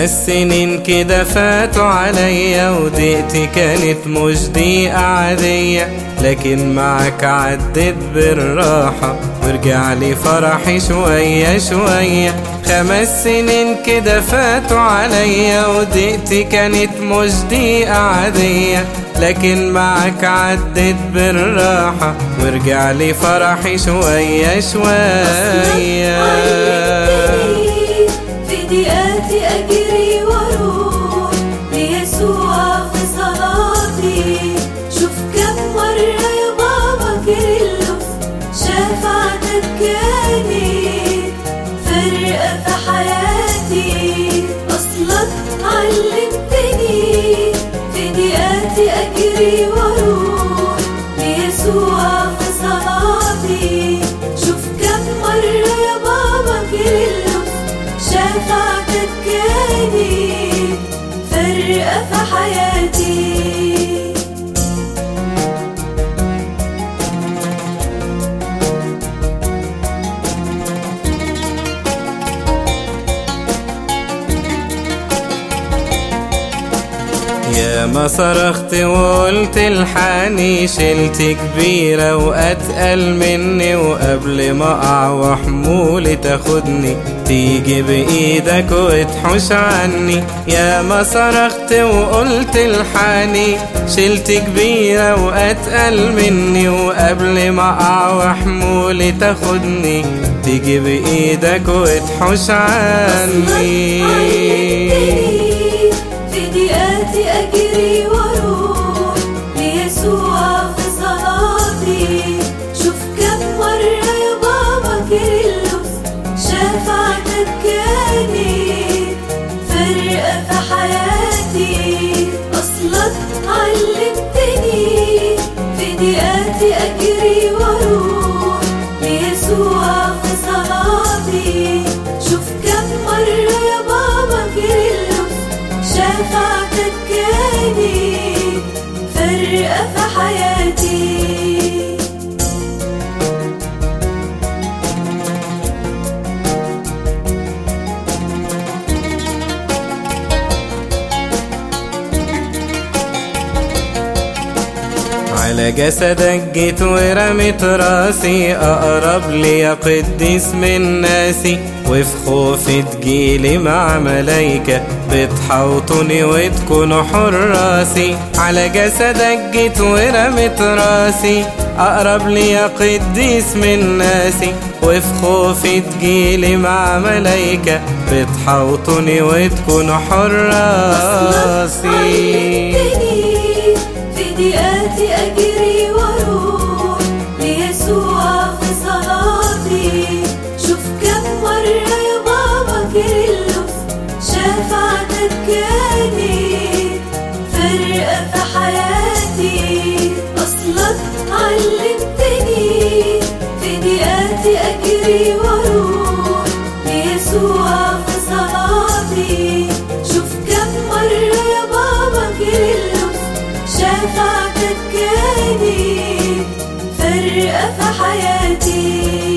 خمس سنين كده فاتوا عليا ودقتي كانت مش دقيقة عادية لكن معك عدت بالراحة ورجع لي فرحي شوية شوية خمس سنين كده فاتوا عليا ودقتي كانت مش دقيقة عادية لكن معك عدت بالراحة ورجع لي فرحي شوية شوية في دقاتي أجري وأروح ليسوع في صلاتي شوف كم مرة يا بابا كيرلس شفاعتك كانت فرقة في حياتي أصلك علمتني في دقاتي أجري وأروح ليسوع في صلاتي شوف كم مرة يا بابا كيرلس شفاعتك كانت فرقة في حياتي يا ما صرخت وقلت الحاني شلت كبيرة وأتقل مني وقبل ما أقع وحمولي تاخدني تيجي بإيدك وتحوش عني يا ما صرخت وقلت الحاني شلت كبيرة وأتقل مني وقبل ما أقع وحمولي تاخدني تيجي بإيدك وتحوش عني في دقاتي أجري وأروح ليسوع في صلاتي شوف كم مرة يا بابا كيرلس شفاعتك كانت فرقة في حياتي أصلك علمتني في دقاتي أجري وأروح ليسوع في صلاتي شوف كم مرة يا بابا كيرلس شفاعتك كانت فرقة في حياتي على جسدك جيت ورميت راسي أقرب لي يا قديس من ناسي وفي خوفي تجيلي مع ملايكة بتحوطني وتكونوا حراسي على جسدك جيت ورميت راسي أقرب لي يا قديس من ناسي وفي خوفي تجيلي مع ملايكة بتحوطني وتكونوا حراسي علمتني في دقاتي أجري وأروح ليسوع في صلاتي شوف كم مرة يا بابا كيرلس شفاعتك كانت فرقة في حياتي أصلك علمتني في دقاتي أجري وأروح ليسوع في صلاتي شوف كم مرة يا بابا كيرلس شفاعتك كانت فرقة في حياتي